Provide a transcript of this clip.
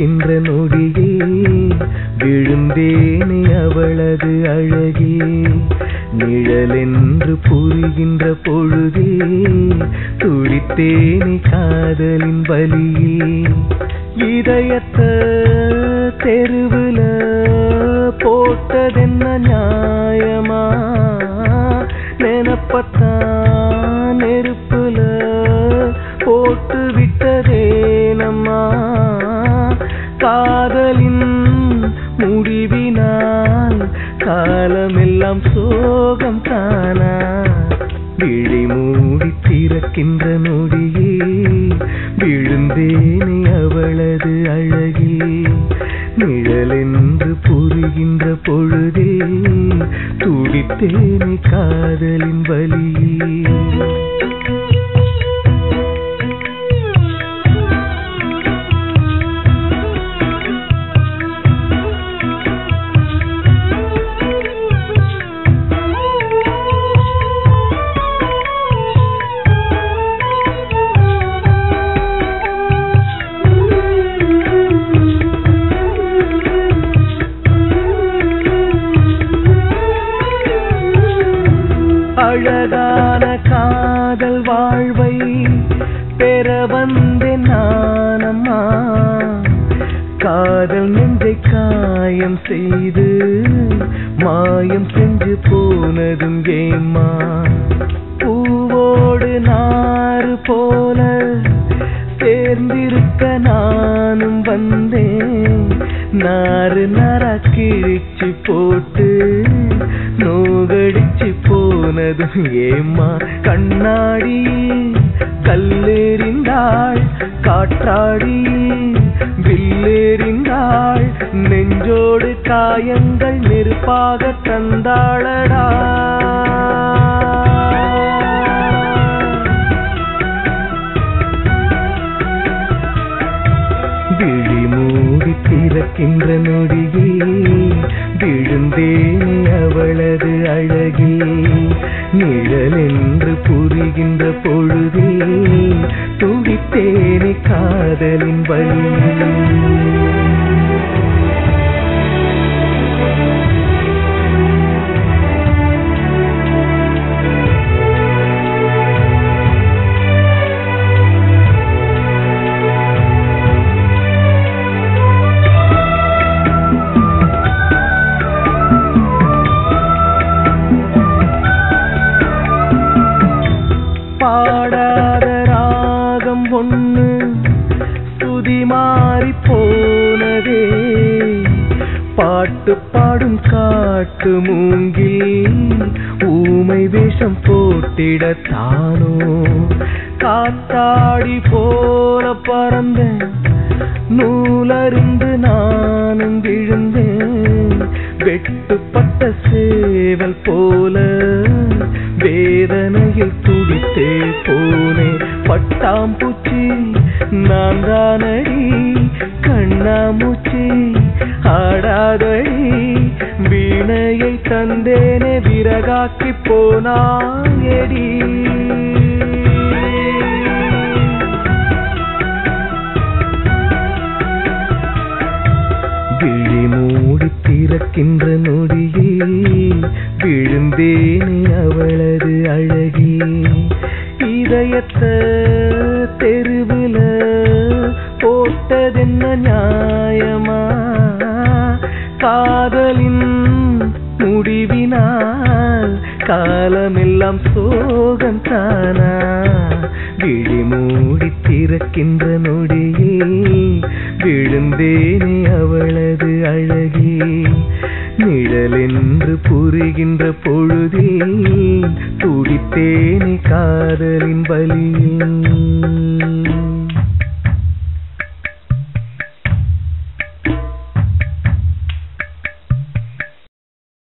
திறக்கின்ற நொடியே விழுந்தேனே அவளது அழகே நிழலென்று புரிகின்ற பொழுதே துடித்தேனே காதலின் வலியே இதயத்த தெருவுல போட்டதென்ன நியாயமா நினப்பத்தான் நெருப்புல போட்டு விட்டதே நம்மா காதலின் முடிவினால் காலமெல்லாம் சோகம் தானா விழி மூடி திறக்கின்ற நொடியே விழுந்தேனே அவளது அழகே நிழலென்று புரிகின்ற பொழுதே துடித்தேனே காதலின் வலியே அழகான காதல் வாழ்வை பெற வந்தேன் நானம்மா காதல் நெஞ்சை காயம் செய்து மாயம் செஞ்சு போனதும் ஏம்மா பூவோடு நாறு போல சேர்ந்திருக்க நானும் வந்தேன் நாறு நாரா கிழிச்சு போட்டு நோகடிச்சு போனதும் ஏம்மா கண்ணாடி கல்லெறிந்தாள் காற்றாடி வில்லேறிந்தாள் நெஞ்சோடு காயங்கள் நெருப்பாக தந்தாளடா விழி மூடி திறக்கின்ற நொடியே விழுந்தேனே அவளது அழகே நிழலென்று புரிகின்ற பொழுதே துடித்தேனே காதலின் வழி பாடாத ராகம் ஒண்ணு துதி மாறி போனதே பாட்டு பாடும் காட்டு மூங்கில் ஊமை வேஷம் போட்டிடத்தானோ காத்தாடி போல பறந்த நூலறிந்து நானும் விழுந்தேன் வெட்டுப்பட்ட சேவல் போல வேதனையில் துடித்தே போனே பட்டாம்பூச்சி நான் தானடி கண்ணாமூச்சி ஆடாதடி வீணையை தந்தேனே விறகாக்கி போனாயடி விழி மூடி திறக்கின்ற நொடியே விழுந்தேனே அவளது அழகே இதயத்த தெருவுல போட்டதென்ன நியாயமா காதலின் முடிவினால் காலமெல்லாம் சோகம் தானா விழி மூடி திறக்கின்ற நொடியே விழுந்தேனே அவளது அழகே நிழலென்று புரிகின்ற பொழுதே துடித்தேனே காதலின் வலியில்